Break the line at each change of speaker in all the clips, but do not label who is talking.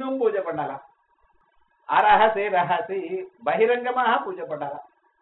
எங்கும் பூஜை பண்ணலாம் அரஹசி ரஹசி பகிரங்கமாக பூஜை பண்ணலாம்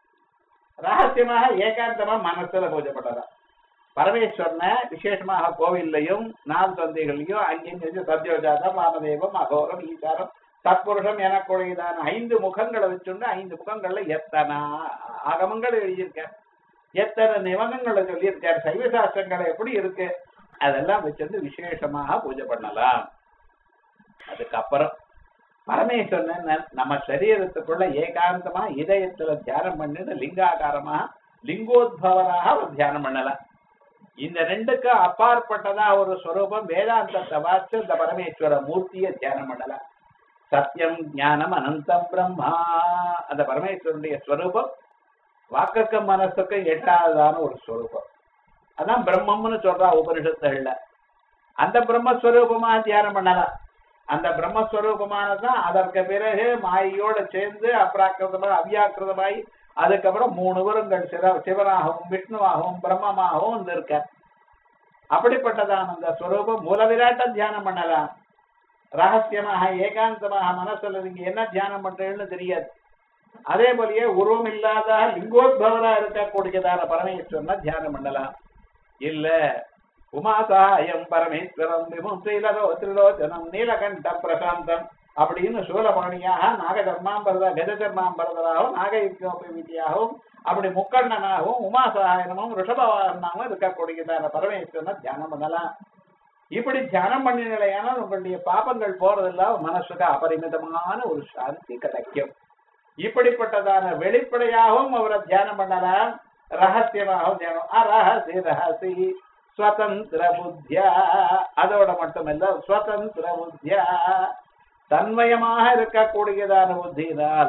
ரகசியமாக ஏகாந்தமா மனசுல பூஜை பண்ணலாம் பரமேஸ்வரனை விசேஷமாக கோவில்லையும் நாள் சந்தைகளையும் அங்கேயும் சத்யோஜாதம் வாமதேவம் அகோரம் ஈசாரம் தத்புருஷம் எனக்குடையதான ஐந்து முகங்களை வச்சுண்டு ஐந்து முகங்கள்ல எத்தனை ஆகமங்கள் எழுதியிருக்கார் எத்தனை நிபந்தங்களை சொல்லியிருக்கார் சைவ சாஸ்திரங்கள் எப்படி இருக்கு அதெல்லாம் வச்சிருந்து விசேஷமாக பூஜை பண்ணலாம் அதுக்கப்புறம் பரமேஸ்வரன் ந- நம்ம சரீரத்துக்குள்ள ஏகாந்தமா இதயத்துல தியானம் பண்ணிட்டு லிங்காகாரமா லிங்கோத்பவராக ஒரு தியானம் பண்ணலாம் இந்த ரெண்டுக்கு அப்பாற்பட்டதா ஒரு ஸ்வரூபம் வேதாந்தத்தை வாச்சு இந்த பரமேஸ்வர மூர்த்தியை தியானம் பண்ணலாம் சத்தியம் ஞானம் அனந்தம் பிரம்மா அந்த பரமேஸ்வரனுடைய ஸ்வரூபம் வாக்குக்கும் மனசுக்கும் எட்டாவதான ஒரு ஸ்வரூபம் அதான் பிரம்மம்னு சொல்றா உபனிஷத்துகள்ல அந்த பிரம்மஸ்வரூபமா தியானம் பண்ணலாம் அந்த பிரம்மஸ்வரூபமானதான் அதற்கு பிறகு மாயோட சேர்ந்து அப்ராக்கிருதமா அவ்யாக்கிருதமாய் அதுக்கப்புறம் மூணு வருங்கள் சிவ சிவனாகவும் விஷ்ணுவாகவும் பிரம்மமாகவும் வந்து இருக்க அப்படிப்பட்டதான அந்த ஸ்வரூபம் மூல விராட்ட தியானம் பண்ணலாம் ரகசியமாக ஏகாந்தமாக மனசுல நீங்க என்ன தியானம் பண்றீங்கன்னு தெரியாது அதே போலயே உருவம் இல்லாத லிங்கோத்பவரா இருக்கக்கூடியதான பரமேஸ்வரனை தியானம் பண்ணலாம் இல்ல உமாசாயம் பரமேஸ்வரம் விமும் ஸ்ரீலதோ திரிலோச்சனம் நீலகண்டம் பிரசாந்தம் அப்படின்னு சூலபாணியாக நாகதர்மாம்பரத கஜதர்மாம்பரதராகவும் நாகயுக்தியாகவும் அப்படி முக்கண்ணனாகவும் உமாசாயனமும் ரிஷபவாகனாகவும் இருக்கக்கூடியதான பரமேஸ்வரனை தியானம் பண்ணலாம் இப்படி தியானம் பண்ணினாலேயான உங்களுடைய பாபங்கள் போறதில்ல மனசுக்கு அபரிமிதமான ஒரு சாந்தி கிடைக்கும் இப்படிப்பட்டதான வெளிப்படையாகவும் அவரை தியானம் பண்ணலாம் ரகசியமாகவும் தியானம் அரஹசி ரஹசி ஸ்வதந்திர புத்தியா அதோட மட்டுமல்ல ஸ்வதந்திர புத்தியா தன்மயமாக இருக்கக்கூடியதான புத்தியினால்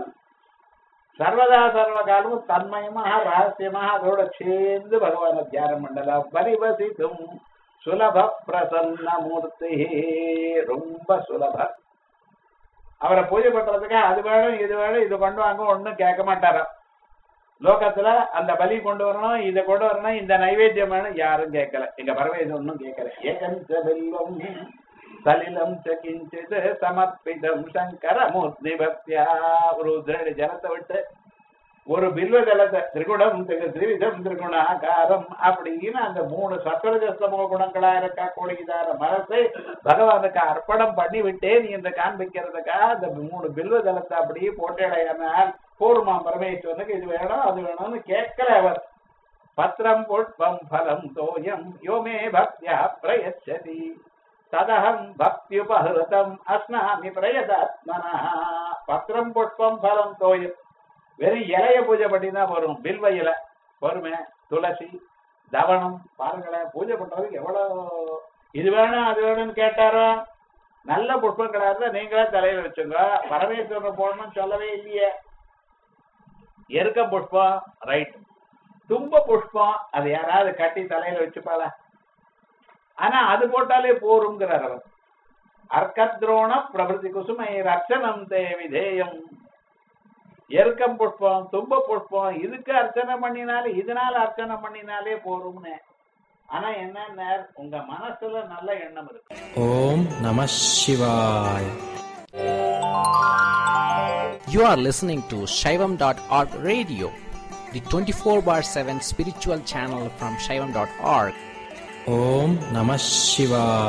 சர்வதா சர்வ காலமும் தன்மயமாக ரகசியமாக அதோட சேர்ந்து பகவான தியானம் பண்ணலாம் பரிவசித்தும் சுலப பிரசன்ன மூர்த்தி ரொம்ப சுலப அவரை பூஜை பண்றதுக்கு அது வேணும் இது வேணும் இது பண்ணுவாங்க ஒண்ணும் கேட்க மாட்டாராம் லோகத்துல அந்த பலி கொண்டு வரணும் இதை கொண்டு வரணும் இந்த நைவேத்தியம் வேணும் யாரும் கேட்கல எங்க பரவேதம் ஒன்றும் கேட்கல ஏகஞ்ச வெல்லம் சலிலம் ச கிஞ்சித் சமர்ப்பிதம் சங்கர மூர்த்தி பக்தியா ஒரு உதிரடி ஜலத்தை விட்டு ஒரு பில்வ ஜலத்தை திரிகுணம் திரு- திரிவிதம் திரிகுணாகாரம் அப்படின்னு அந்த மூணு சத்வரஜஸ்தமோ குணங்களா இருக்கக்கூடியதான மனசை பகவானுக்கு அர்ப்பணம் பண்ணி விட்டேன் என்று காண்பிக்கிறதுக்காக அந்த மூணு பில்வ ஜலத்தை அப்படியே போட்டடையானால் பூர்மா பரமேஸ்வரனுக்கு இது வேணும் அது வேணும்னு கேட்கல அவர் பத்திரம் புஷ்பம் பலம் தோயம் யோமே பக்தியா பிரயச்சதி ததகம் பக்தியுபஹிருதம் அஸ்னாமி பிரயதாத்மனா பத்திரம் புஷ்பம் பலம் தோயம் வெறும் இலைய பூஜை பண்ணினா போரும் பில்வ இலை பொறுமை துளசி தவணம் பாருங்களேன் பூஜை பண்றதுக்கு எவ்வளவு இது வேணும் அது வேணும்னு கேட்டாரோ நல்ல புஷ்பங்களா இருந்தா நீங்களே தலையில வச்சுங்க பரமேஸ்வரன் போடணும்னு சொல்லவே இல்லையே எருக்க புஷ்பம் ரைட் தும்ப புஷ்பம் அது யாராவது கட்டி தலையில வச்சுப்பாளா ஆனா அது போட்டாலே போருங்கிறார் அவர் அர்க்கத்ரோண பிரபதி குசுமை ரட்சணம் தே விதேயம் எருக்கம் புஷ்பம் தும்ப புஷ்பம் இதுக்கு அர்ச்சனை பண்ணினாலே இதனால அர்ச்சனை பண்ணினாலே போரும்னு ஆனா என்ன உங்க மனசுல நல்ல எண்ணம் இருக்கு
ஓம் நம சிவாய் You are listening to Shaivam.org radio, the 24 bar 7 spiritual channel from Shaivam.org. Om Namah Shivaya.